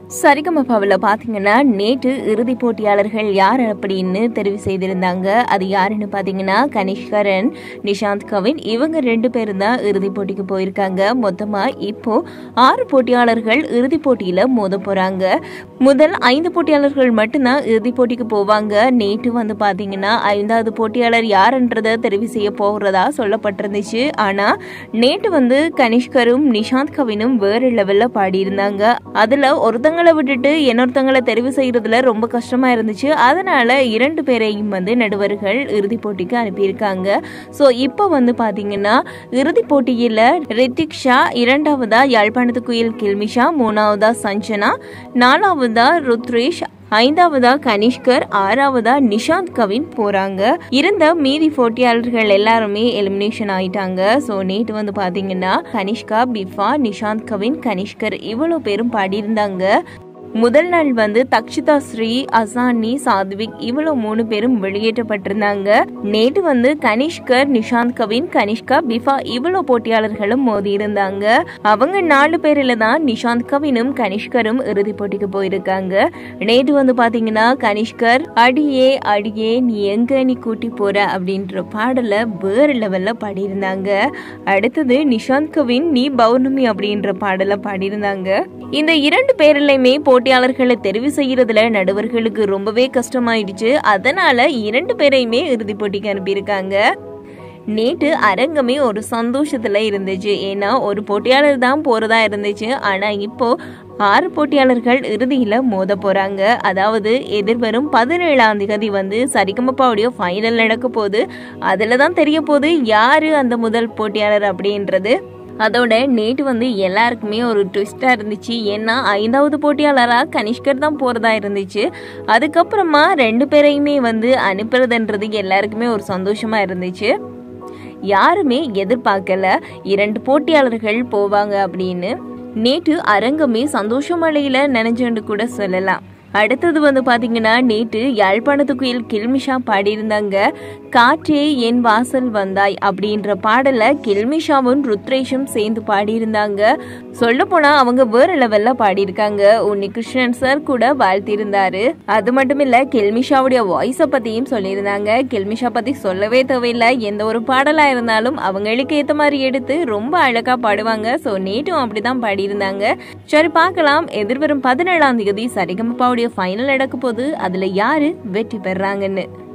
சரிகமபாவில் பார்த்தீங்கன்னா நேற்று இறுதி போட்டியாளர்கள் யார் அப்படின்னு தெரிவு செய்திருந்தாங்க அது யாருன்னு பார்த்தீங்கன்னா கனிஷ்கரன் நிஷாந்த் கவின் இவங்க ரெண்டு பேரும் தான் இறுதி போட்டிக்கு போயிருக்காங்க மொத்தமாக இப்போ ஆறு போட்டியாளர்கள் இறுதி போட்டியில் மோத போகிறாங்க முதல் ஐந்து போட்டியாளர்கள் மட்டும்தான் இறுதி போட்டிக்கு போவாங்க நேற்று வந்து பார்த்தீங்கன்னா ஐந்தாவது போட்டியாளர் யாருன்றதை தெரிவு செய்ய போகிறதா சொல்லப்பட்டிருந்துச்சு ஆனால் நேற்று வந்து கனிஷ்கரும் நிஷாந்த் கவினும் வேறு லெவலில் பாடியிருந்தாங்க அதில் ஒருத்தங்க ஒருத்தங்களை விட்டுட்டு இன்னொருத்தங்களை தெரிவு செய்யறதுல ரொம்ப கஷ்டமா இருந்துச்சு அதனால இரண்டு பேரையும் வந்து நடுவர்கள் இறுதி போட்டிக்கு அனுப்பியிருக்காங்க ஸோ இப்போ வந்து பாத்தீங்கன்னா இறுதி போட்டியில் ரித்திக் ஷா இரண்டாவதா யாழ்ப்பாணத்து குயில் கில்மிஷா மூணாவதா சஞ்சனா நாலாவதா ருத்ரேஷ் ஐந்தாவதா கனிஷ்கர் ஆறாவதா நிஷாந்த் கவின் போறாங்க இருந்த மீதி போட்டியாளர்கள் எல்லாருமே எலிமினேஷன் ஆயிட்டாங்க ஸோ நேற்று வந்து பாத்தீங்கன்னா கனிஷ்கா பிஃபா நிஷாந்த் கவின் கனிஷ்கர் இவ்வளோ பேரும் பாடியிருந்தாங்க முதல் நாள் வந்து தக்ஷிதா ஸ்ரீ அசானி சாத்விக் இவ்வளவு மூணு பேரும் வெளியேற்றப்பட்டிருந்தாங்க நேற்று வந்து கனிஷ்கர் நிஷாந்த் கவின் கனிஷ்கா பிஃபா இவ்வளவு போட்டியாளர்களும் மோதி இருந்தாங்க அவங்க நாலு பேர்ல தான் நிஷாந்த் கவினும் கனிஷ்கரும் இறுதி போட்டிக்கு போயிருக்காங்க நேற்று வந்து பாத்தீங்கன்னா கனிஷ்கர் அடியே அடியே நீ எங்க நீ கூட்டி போற அப்படின்ற பாடல வேறு லெவல்ல பாடியிருந்தாங்க அடுத்தது நிஷாந்த் கவின் நீ பௌர்ணமி அப்படின்ற பாடல பாடியிருந்தாங்க இந்த இரண்டு பேரிலையுமே போட்டியாளர்களை தெரிவு செய்யறதுல நடுவர்களுக்கு ரொம்பவே கஷ்டமாயிடுச்சு அதனால இரண்டு பேரையுமே இறுதி போட்டிக்கு அனுப்பியிருக்காங்க நேற்று அரங்கமே ஒரு சந்தோஷத்துல இருந்துச்சு ஏன்னா ஒரு போட்டியாளர் தான் போறதா இருந்துச்சு ஆனா இப்போ ஆறு போட்டியாளர்கள் இறுதியில மோத போறாங்க அதாவது எதிர்வரும் பதினேழாம் தேதி வந்து சரிகமப்பாவுடைய ஃபைனல் நடக்க போகுது அதுல தான் தெரிய போகுது யாரு அந்த முதல் போட்டியாளர் அப்படின்றது அதோட நேற்று வந்து எல்லாருக்குமே ஒரு ட்விஸ்டாக இருந்துச்சு ஏன்னா ஐந்தாவது போட்டியாளராக கனிஷ்கர் தான் போகிறதா இருந்துச்சு அதுக்கப்புறமா ரெண்டு பேரையுமே வந்து அனுப்புறதுன்றது எல்லாருக்குமே ஒரு சந்தோஷமாக இருந்துச்சு யாருமே எதிர்பார்க்கல இரண்டு போட்டியாளர்கள் போவாங்க அப்படின்னு நேற்று அரங்கமே சந்தோஷமலையில் நினைச்சுன்னு கூட சொல்லலாம் அடுத்தது வந்து பாத்தீங்கன்னா நேற்று யாழ்ப்பாணத்து குயில் கில்மிஷா பாடியிருந்தாங்க காற்றே என் வாசல் வந்தாய் அப்படின்ற பாடல கில்மிஷாவும் ருத்ரேஷும் சேர்ந்து பாடியிருந்தாங்க சொல்ல போனா அவங்க வேற லெவல்ல பாடியிருக்காங்க உன்னி கிருஷ்ணன் சார் கூட வாழ்த்திருந்தாரு அது மட்டும் இல்ல கில்மிஷாவுடைய வாய்ஸை பத்தியும் சொல்லியிருந்தாங்க கில்மிஷா பத்தி சொல்லவே தேவையில்லை எந்த ஒரு பாடலா இருந்தாலும் அவங்களுக்கு ஏத்த மாதிரி எடுத்து ரொம்ப அழகா பாடுவாங்க ஸோ நேற்றும் அப்படிதான் பாடியிருந்தாங்க சரி பார்க்கலாம் எதிர்வரும் பதினேழாம் தேதி சரிகமப்பாவுடைய ஃபைனல் நடக்க போது அதுல யாரு வெற்றி பெறாங்கன்னு